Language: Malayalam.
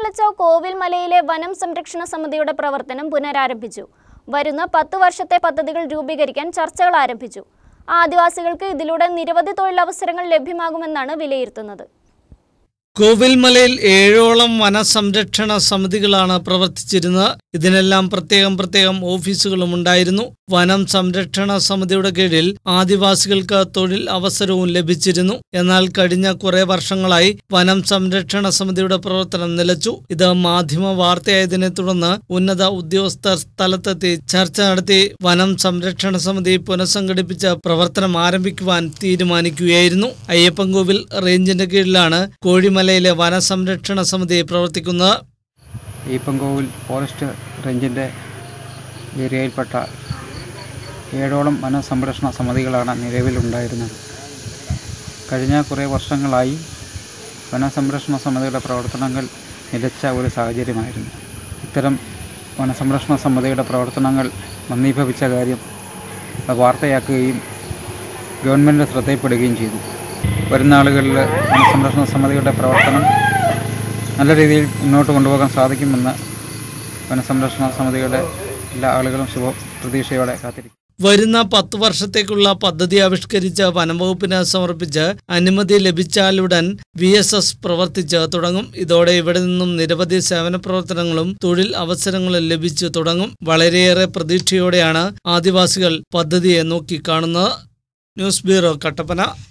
നിലച്ച കോവിൽ മലയിലെ വനം സംരക്ഷണ സമിതിയുടെ പ്രവർത്തനം പുനരാരംഭിച്ചു വരുന്ന പത്ത് വർഷത്തെ പദ്ധതികൾ രൂപീകരിക്കാൻ ചർച്ചകൾ ആരംഭിച്ചു ആദിവാസികൾക്ക് ഇതിലൂടെ നിരവധി തൊഴിലവസരങ്ങൾ ലഭ്യമാകുമെന്നാണ് വിലയിരുത്തുന്നത് കോവിൽമലയിൽ ഏഴോളം വനസംരക്ഷണ സമിതികളാണ് പ്രവർത്തിച്ചിരുന്നത് ഇതിനെല്ലാം പ്രത്യേകം പ്രത്യേകം ഓഫീസുകളും ഉണ്ടായിരുന്നു വനം സംരക്ഷണ സമിതിയുടെ കീഴിൽ ആദിവാസികൾക്ക് തൊഴിൽ അവസരവും ലഭിച്ചിരുന്നു എന്നാൽ കഴിഞ്ഞ കുറെ വർഷങ്ങളായി വനം സംരക്ഷണ സമിതിയുടെ പ്രവർത്തനം നിലച്ചു ഇത് മാധ്യമ വാർത്തയായതിനെ തുടർന്ന് ഉന്നത ഉദ്യോഗസ്ഥർ സ്ഥലത്തെത്തി ചർച്ച നടത്തി വനം സംരക്ഷണ സമിതി പുനഃസംഘടിപ്പിച്ച് പ്രവർത്തനം ആരംഭിക്കുവാൻ തീരുമാനിക്കുകയായിരുന്നു അയ്യപ്പൻകോവിൽ റേഞ്ചിന്റെ കീഴിലാണ് കോഴിമലയിലെ വനസംരക്ഷണ സമിതി പ്രവർത്തിക്കുന്നത് ഈപ്പൻകോവിൽ ഫോറസ്റ്റ് റേഞ്ചിൻ്റെ ഏരിയയിൽപ്പെട്ട ഏഴോളം വനസംരക്ഷണ സമിതികളാണ് നിലവിലുണ്ടായിരുന്നത് കഴിഞ്ഞ കുറേ വർഷങ്ങളായി വനസംരക്ഷണ സമിതിയുടെ പ്രവർത്തനങ്ങൾ നിലച്ച ഒരു സാഹചര്യമായിരുന്നു ഇത്തരം വനസംരക്ഷണ സമിതിയുടെ പ്രവർത്തനങ്ങൾ മന്ദീഭവിച്ച കാര്യം അത് വാർത്തയാക്കുകയും ഗവൺമെൻറ് ശ്രദ്ധയിൽപ്പെടുകയും ചെയ്തു വരുന്ന ആളുകളിൽ വനസംരക്ഷണ സമിതിയുടെ പ്രവർത്തനം നല്ല രീതിയിൽ മുന്നോട്ട് കൊണ്ടുപോകാൻ സാധിക്കുമെന്ന് വനസംരക്ഷണ സമിതിയുടെ എല്ലാ ആളുകളും ശുഭ പ്രതീക്ഷയോടെ കാത്തിരിക്കും വരുന്ന പത്ത് വർഷത്തേക്കുള്ള പദ്ധതി ആവിഷ്കരിച്ച് വനംവകുപ്പിന് സമർപ്പിച്ച് അനുമതി ലഭിച്ചാലുടൻ വി എസ് എസ് പ്രവർത്തിച്ച് തുടങ്ങും ഇതോടെ ഇവിടെ നിന്നും നിരവധി സേവന പ്രവർത്തനങ്ങളും തൊഴിൽ അവസരങ്ങളും ലഭിച്ചു തുടങ്ങും വളരെയേറെ പ്രതീക്ഷയോടെയാണ് ആദിവാസികൾ പദ്ധതിയെ നോക്കിക്കാണുന്നത് ന്യൂസ് ബ്യൂറോ കട്ടപ്പന